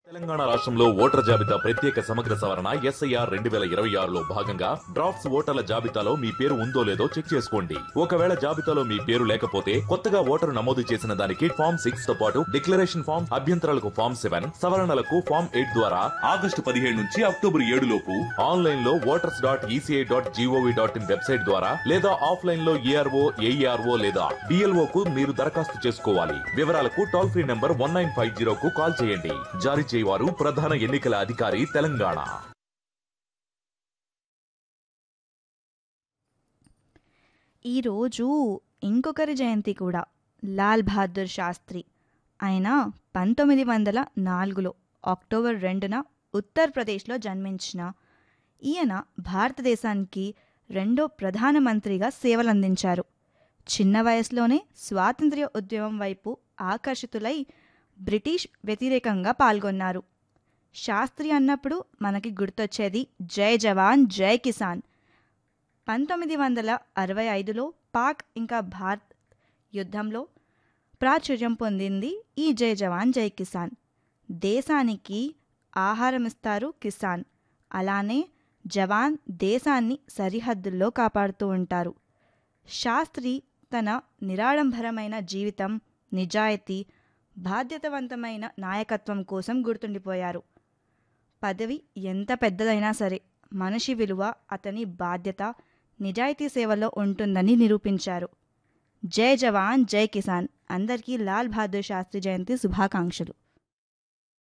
తెలంగాణ రాష్ట్రంలో ఓటర్ జాబితా ప్రత్యేక సమగ్ర సవరణ ఎస్ఐఆర్ రెండు వేల ఇరవై ఆరులో భాగంగా డ్రాఫ్ట్స్ ఓటర్ల జాబితాలో మీ పేరు ఉందో లేదో చెక్ చేసుకోండి ఒకవేళ జాబితాలో మీ పేరు లేకపోతే కొత్తగా ఓటరు నమోదు చేసిన దానికి ఫామ్ సిక్స్ తో పాటు డిక్లరేషన్ ఫామ్ అభ్యంతరాలకు ఫామ్ సెవెన్ సవరణలకు ఫామ్ ఎయిట్ ద్వారా ఆగస్టు పదిహేడు నుంచి అక్టోబర్ ఏడు లోపు ఆన్లైన్ లో voters dot ECI dot GOV dot in website ద్వారా లేదా ఆఫ్లైన్ లో ఏఆర్ఓ ఏఈఆర్ఓ లేదా డిఎల్ఓ కు మీరు దరఖాస్తు చేసుకోవాలి వివరాలకు toll free number one nine five zero కు కాల్ చేయండి జారీ చేయవారు ప్రధాన ఎన్నికల అధికారి తెలంగాణ ఈరోజు ఇంకొకరి జయంతి కూడా లాల్ బహదూర్ శాస్త్రి ఆయన పంతొమ్మిది వందల నాలుగులో అక్టోబర్ రెండున ఉత్తరప్రదేశ్లో జన్మించిన ఈయన భారతదేశానికి రెండో ప్రధానమంత్రిగా సేవలందించారు చిన్న వయసులోనే స్వాతంత్ర్య ఉద్యమం వైపు ఆకర్షితులై బ్రిటిష్ వ్యతిరేకంగా పాల్గొన్నారు శాస్త్రి అన్నప్పుడు మనకి గుర్తొచ్చేది జై జవాన్ జై కిసాన్ పంతొమ్మిది వందల అరవై ఐదులో పాక్ ఇంకా భారత్ యుద్ధంలో ప్రాచుర్యం పొందింది ఈ జై జవాన్ జై కిసాన్ దేశానికి ఆహారం ఇస్తారు కిసాన్ అలానే జవాన్ దేశాన్ని సరిహద్దుల్లో కాపాడుతూ ఉంటారు శాస్త్రి తన నిరాడంబరమైన జీవితం నిజాయితీ బాధ్యతవంతమైన నాయకత్వం కోసం గుర్తుండిపోయారు పదవి ఎంత పెద్దదైనా సరే మనిషి విలువ అతని బాధ్యత నిజాయితీ సేవలో ఉంటుందని నిరూపించారు జై జవాన్ జై కిసాన్ అందరికీ లాల్ బహదూర్ శాస్త్రి జయంతి శుభాకాంక్షలు